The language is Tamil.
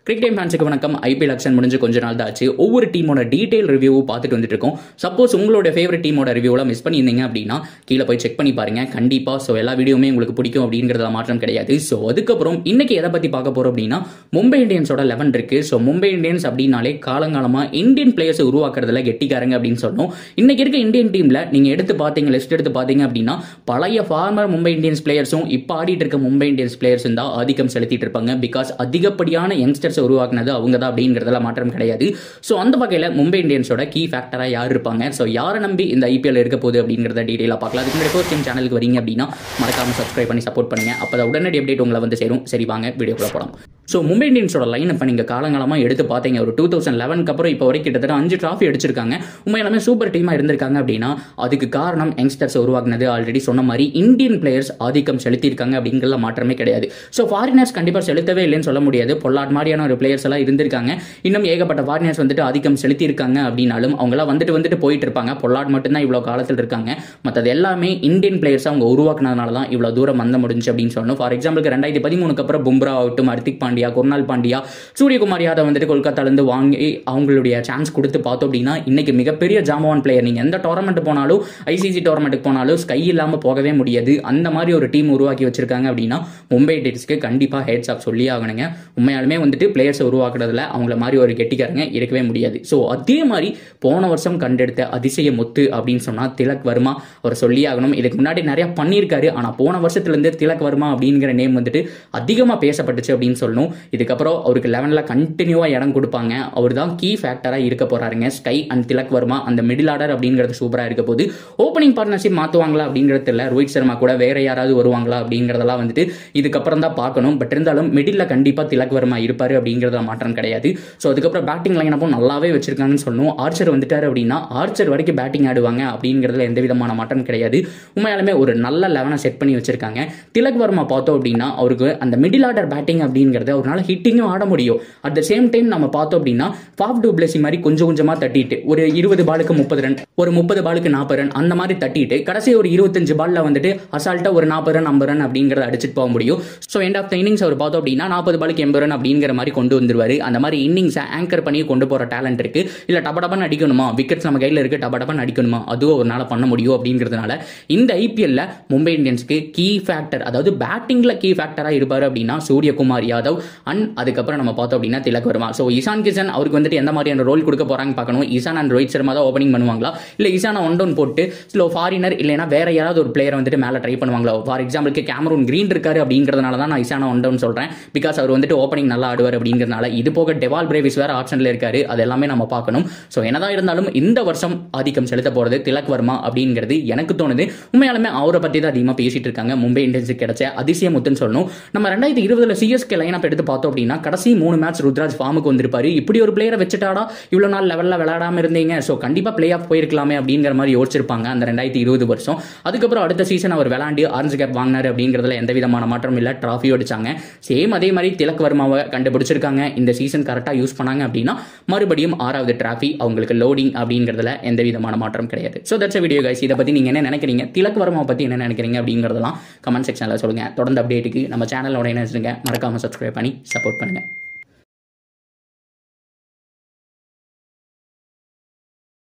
கிரிக் டைம் ஃபேன்ஸுக்கு வணக்கம் ஐபிஎல் ஆக்ஷன் முடிஞ்சு கொஞ்ச நாள் தான் ஆச்சு ஒவ்வொரு டீமோட டீடைல் ரிவ்யூ பார்த்துட்டு வந்துட்டு இருக்கோம் சப்போஸ் உங்களோட ஃபேவரட் டீமோட ரிவ்யூலாம் மிஸ் பண்ணியிருந்தீங்க அப்படின்னா கீழே போய் செக் பண்ணி பாருங்க கண்டிப்பா ஸோ எல்லா வீடியோமே உங்களுக்கு பிடிக்கும் அப்படிங்கிறதுல மாற்றம் கிடையாது ஸோ அதுக்கப்புறம் இன்னைக்கு எதை பத்தி பார்க்க போறோம் அப்படின்னா மும்பை இந்தியன்ஸோட லெவன் இருக்கு ஸோ மும்பை இந்தியன்ஸ் அப்படின்னாலே காலங்காலமா இந்தியன் பிளேயர்ஸ் உருவாக்குறதுல கெட்டிக்காரங்க அப்படின்னு சொன்னோம் இன்னைக்கு இருக்க இந்தியன் டீம்ல நீங்க எடுத்து பார்த்தீங்க லிஸ்ட் எடுத்து பார்த்தீங்க அப்படின்னா பழைய ஃபார்மர் மும்பை இந்தியன்ஸ் பிளேயர்ஸும் இப்போ ஆடிட்டு இருக்க மும்பை இந்தியன்ஸ் பிளேயர்ஸும் தான் ஆதிக்கம் செலுத்திட்டு இருப்பாங்க பிகாஸ் அதிகப்படியான யங்ஸ்டர்ஸ் உருவாக்குனது அவங்க தான் அப்படிங்கிறதுல மாற்றம் கிடையாது ஸோ அந்த வகையில் மும்பை இந்தியன்ஸோட கீ ஃபேக்டராக யார் இருப்பாங்க ஸோ யாரை நம்பி இந்த ஐபிஎல் இருக்க போகுது அப்படிங்கிறத டீடைலாக பார்க்கலாம் அதுக்கு முன்னாடி ஃபர்ஸ்ட் டைம் சேனலுக்கு வரீங்க அப்படின்னா மறக்காம சப்ஸ்கிரைப் பண்ணி சப்போர்ட் பண்ணுங்க அப்போ தான் உடனடி அப்டேட் உங்களை வந்து சேரும் சரி வாங்க வீடியோக்குள்ள போகலாம் ஸோ மும்பை இந்தியன்ஸோட லைன் இப்போ நீங்கள் காலங்காலமாக எடுத்து பார்த்தீங்க ஒரு டூ தௌசண்ட் லெவனுக்கு அப்புறம் இப்போ வரைக்கும் கிட்டத்தட்ட அஞ்சு ட்ராஃபி அடிச்சிருக்காங்க உண்மையிலுமே சூப்பர் டீமாக இருந்திருக்காங்க அப்படின்னா அதுக்கு காரணம் யங்ஸ்டர்ஸ் உருவாக்குனது ஆல்ரெடி சொன்ன மாதிரி இந்தியன் பிளேயர்ஸ் ஆதிக்கம் செலுத்தியிருக்காங்க அப்படிங்கிற மாற்றமே கிடையாது ஸோ ஃபாரினர்ஸ் கண்டிப்பாக செலுத்தவே இல்லைன்னு சொல்ல முடியாது பொல்லாட் மாதிரியான ஒரு பிளேயர்ஸ் எல்லாம் இருந்திருக்காங்க இன்னும் ஏகப்பட்ட ஃபாரினர்ஸ் வந்துட்டு ஆதிக்கம் செலுத்தியிருக்காங்க அப்படின்னாலும் அவங்களாம் வந்துட்டு வந்துட்டு போயிட்டு இருப்பாங்க பொல்லாட் மட்டும்தான் இவ்வளோ காலத்தில் இருக்காங்க மற்றது எல்லாமே இந்தியன் பிளேயர்ஸ் அவங்க உருவாக்குனதுனால தான் இவ்வளோ தூரம் வந்த முடிஞ்சு அப்படின்னு சொல்லணும் ஃபார் எக்ஸாம்பிளுக்கு ரெண்டாயிரத்தி பதிமூணுக்கு அப்புறம் பும்ரா ஆகட்டும் ஹர்திக் பாண்டியா குர்னால் பாண்டியா சூரியகுமார் யாதவ் வந்துட்டு கொல்கத்தாலேருந்து வாங்கி அவங்களுடைய சான்ஸ் கொடுத்து பார்த்தோம் அப்படின்னா இன்னைக்கு மிகப்பெரிய ஜாமவான் பிளேயர் நீங்கள் எந்த டோர்னமெண்ட் போனாலும் ஐசிசி டோர்னமெண்ட்டுக்கு போனாலும் ஸ்கை இல்லாமல் போகவே முடியாது அந்த மாதிரி ஒரு டீம் உருவாக்கி வச்சிருக்காங்க அப்படின்னா மும்பை இண்டியன்ஸ்க்கு கண்டிப்பாக ஹெட்ஸ் ஆஃப் சொல்லி ஆகணுங்க உண்மையாலுமே வந்துட்டு பிளேயர்ஸ் உருவாக்குறதுல அவங்கள மாதிரி ஒரு கெட்டிக்காரங்க இருக்கவே முடியாது ஸோ அதே மாதிரி போன வருஷம் கண்டெடுத்த அதிசய முத்து அப்படின்னு சொன்னால் திலக் வர்மா அவர் சொல்லி ஆகணும் இதுக்கு முன்னாடி நிறைய பண்ணியிருக்காரு ஆனால் போன வருஷத்துலேருந்து திலக் வர்மா அப்படிங்கிற நேம் வந்துட்டு அதிகமாக பேசப்பட்டுச்சு அப்படின்னு சொல்லணும் இதுக்கப்புறம் அவருக்கு லெவனில் கண்டினியூவாக இடம் கொடுப்பாங்க அவர் தான் கீ ஃபேக்டராக இருக்க போறாருங்க ஸ்கை அண்ட் திலக் வர்மா அந்த மிடில் ஆர்டர் அப்படிங்கிறது சூப்பராக இருக்க போது ஓப்பனிங் பார்ட்னர்ஷிப் மாற்றுவாங்களா அப்படிங்கிறது தெரியல ரோஹித் சர்மா கூட வேற யாராவது வருவாங்களா அப்படிங்கிறதெல்லாம் வந்துட்டு இதுக்கப்புறம் தான் பார்க்கணும் பட் இருந்தாலும் மிடில் கண்டிப்பாக திலக் வர்மா இருப்பார் அப்படிங்கிறத மாற்றம் கிடையாது ஸோ அதுக்கப்புறம் பேட்டிங் லைனப்பும் நல்லாவே வச்சிருக்காங்கன்னு சொல்லணும் ஆர்ச்சர் வந்துட்டார் அப்படின்னா ஆர்ச்சர் வரைக்கும் பேட்டிங் ஆடுவாங்க அப்படிங்கிறதுல எந்த விதமான மாற்றம் கிடையாது உண்மையாலுமே ஒரு நல்ல லெவனை செட் பண்ணி வச்சிருக்காங்க திலக் வர்மா பார்த்தோம் அப்படின்னா அவருக்கு அந்த மிடில் ஆர்டர் பேட்டிங் அப்படிங்கிறது அவரால் ஹிட்டிங்கும் ஆட முடியும் அட் த சேம் டைம் நம்ம பார்த்தோம் அப்படின்னா ஃபாஃப் டூப்ளசி மாதிரி கொஞ்சம் கொஞ்சமாக தட்டிட்டு ஒரு இருபது பாலுக்கு முப்பது ரன் ஒரு முப்பது பாலுக்கு நாற்பது ரன் அந்த மாதிரி தட்டிட்டு கடைசி ஒரு இருபத்தஞ்சு பால்ல வந்துட்டு அசால்ட்டா ஒரு நாற்பது ரன் ஐம்பது ரன் அப்படிங்கிறத அடிச்சுட்டு போக முடியும் so end of the innings அவர் பார்த்தோம் அப்படின்னா நாற்பது பாலுக்கு எண்பது ரன் அப்படிங்கிற மாதிரி கொண்டு வந்துருவாரு அந்த மாதிரி இன்னிங்ஸை ஆங்கர் பண்ணி கொண்டு போற டேலண்ட் இருக்கு இல்ல டபடபன் அடிக்கணுமா விக்கெட்ஸ் நம்ம கையில் இருக்கு டபடபன் அடிக்கணுமா அதுவும் ஒரு நாள் பண்ண முடியும் அப்படிங்கிறதுனால இந்த ஐபிஎல்ல மும்பை இந்தியன்ஸ்க்கு கீ ஃபேக்டர் அதாவது பேட்டிங்ல கீ ஃபேக்டரா இருப்பாரு அப்படின்னா சூரியகுமார் யாதவ் அண்ட் அதுக்கப்புறம் நம்ம பார்த்தோம் அப்படின்னா திலக் வர்மா ஸோ இசான் கிஷன் அவருக்கு வந்துட்டு எந்த மாதிரியான ரோல் கொடுக்க போறாங்க பார்க்கணும் இசான் அண்ட் ரோஹித் சர்மா தான் ஓப்பனிங் பண்ணுவாங்களா இல்ல இசானை ஒன் டவுன் போட்டு ஸ்லோ ஃபாரினர் இல்லைனா வேற யாராவது ஒரு பிளேயர் வந்துட்டு மேலே ட்ரை பண்ணுவாங்களா ஃபார் எக்ஸாம்பிளுக்கு கேமரூன் கிரீன் இருக்காரு அப்படிங்கிறதுனால தான் நான் இசானை ஒன் டவுன் சொல்றேன் பிகாஸ் அவர் வந்துட்டு ஓப்பனிங் நல்லா ஆடுவார் அப்படிங்கிறதுனால இது போக டெவால் பிரேவிஸ் வேற ஆப்ஷன்ல இருக்காரு அது எல்லாமே நம்ம பார்க்கணும் ஸோ என்னதான் இருந்தாலும் இந்த வருஷம் ஆதிக்கம் செலுத்த போறது திலக் வர்மா அப்படிங்கிறது எனக்கு தோணுது உண்மையாலுமே அவரை பத்தி தான் அதிகமாக பேசிட்டு இருக்காங்க மும்பை இந்தியன்ஸுக்கு கிடைச்ச அதிசய முத்துன்னு சொல்லணும் நம்ம ரெண்டாயிரத்தி இருபதுல சிஎஸ்கே லைன் எடுத்து பார்த்தோம் அப்படின்னா கடைசி மூணு மேட்ச் ருத்ராஜ் ஃபார்முக்கு வந்திருப்பாரு இப்படி ஒரு பிளேயரை வச்சுட்டாடா இவ்வளவு நாள் லெவலில் விளையாடாம இருந்தீங்க ஸோ கண்டிப்பா பிளே ஆஃப் போயிருக்கலாமே அப்படிங்கிற மாதிரி யோசிச்சிருப்பாங்க அந்த ரெண்டாயிரத்தி இருபது வருஷம் அதுக்கப்புறம் அடுத்த சீசன் அவர் விளாண்டு ஆரஞ்சு கேப் வாங்கினாரு அப்படிங்கிறதுல எந்த விதமான மாற்றம் இல்லை ட்ராஃபி அடிச்சாங்க சேம் அதே மாதிரி திலக் வர்மாவை கண்டுபிடிச்சிருக்காங்க இந்த சீசன் கரெக்டாக யூஸ் பண்ணாங்க அப்படின்னா மறுபடியும் ஆறாவது டிராஃபி அவங்களுக்கு லோடிங் அப்படிங்கிறதுல எந்த விதமான மாற்றம் கிடையாது ஸோ தட்ஸ் வீடியோ கைஸ் இதை பற்றி நீங்கள் என்ன நினைக்கிறீங்க திலக் வர்மா பற்றி என்ன நினைக்கிறீங்க அப்படிங்கிறதெல்லாம் கமெண்ட் செக்ஷனில் சொல்லுங்கள் தொடர்ந்து அப்டேட்டுக்கு நம்ம சேனலோட என்ன மறக்காம சப்ஸ்கிரைப் பண்ணி சப்போர்ட் பண்ணுங்கள்